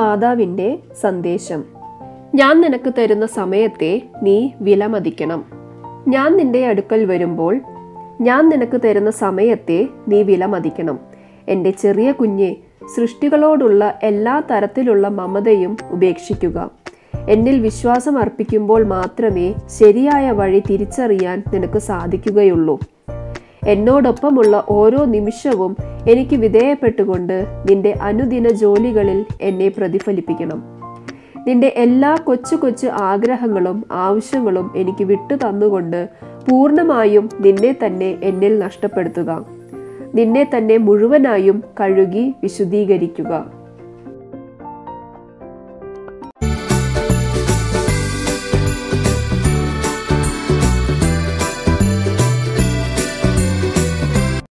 മാതാവിൻ്റെ സന്ദേശം ഞാൻ നിനക്ക് തരുന്ന സമയത്തെ നീ വിലമതിക്കണം ഞാൻ നിന്റെ അടുക്കൽ വരുമ്പോൾ ഞാൻ നിനക്ക് തരുന്ന സമയത്തെ നീ വിലമതിക്കണം എൻ്റെ ചെറിയ കുഞ്ഞെ സൃഷ്ടികളോടുള്ള എല്ലാ തരത്തിലുള്ള മമതയും ഉപേക്ഷിക്കുക എന്നിൽ വിശ്വാസം അർപ്പിക്കുമ്പോൾ മാത്രമേ ശരിയായ വഴി തിരിച്ചറിയാൻ നിനക്ക് സാധിക്കുകയുള്ളൂ എന്നോടൊപ്പമുള്ള ഓരോ നിമിഷവും എനിക്ക് വിധേയപ്പെട്ടുകൊണ്ട് നിന്റെ അനുദിന ജോലികളിൽ എന്നെ പ്രതിഫലിപ്പിക്കണം നിന്റെ എല്ലാ കൊച്ചു കൊച്ചു ആഗ്രഹങ്ങളും ആവശ്യങ്ങളും എനിക്ക് വിട്ടു തന്നുകൊണ്ട് പൂർണ്ണമായും നിന്നെ തന്നെ എന്നിൽ നഷ്ടപ്പെടുത്തുക നിന്നെ തന്നെ മുഴുവനായും കഴുകി വിശുദ്ധീകരിക്കുക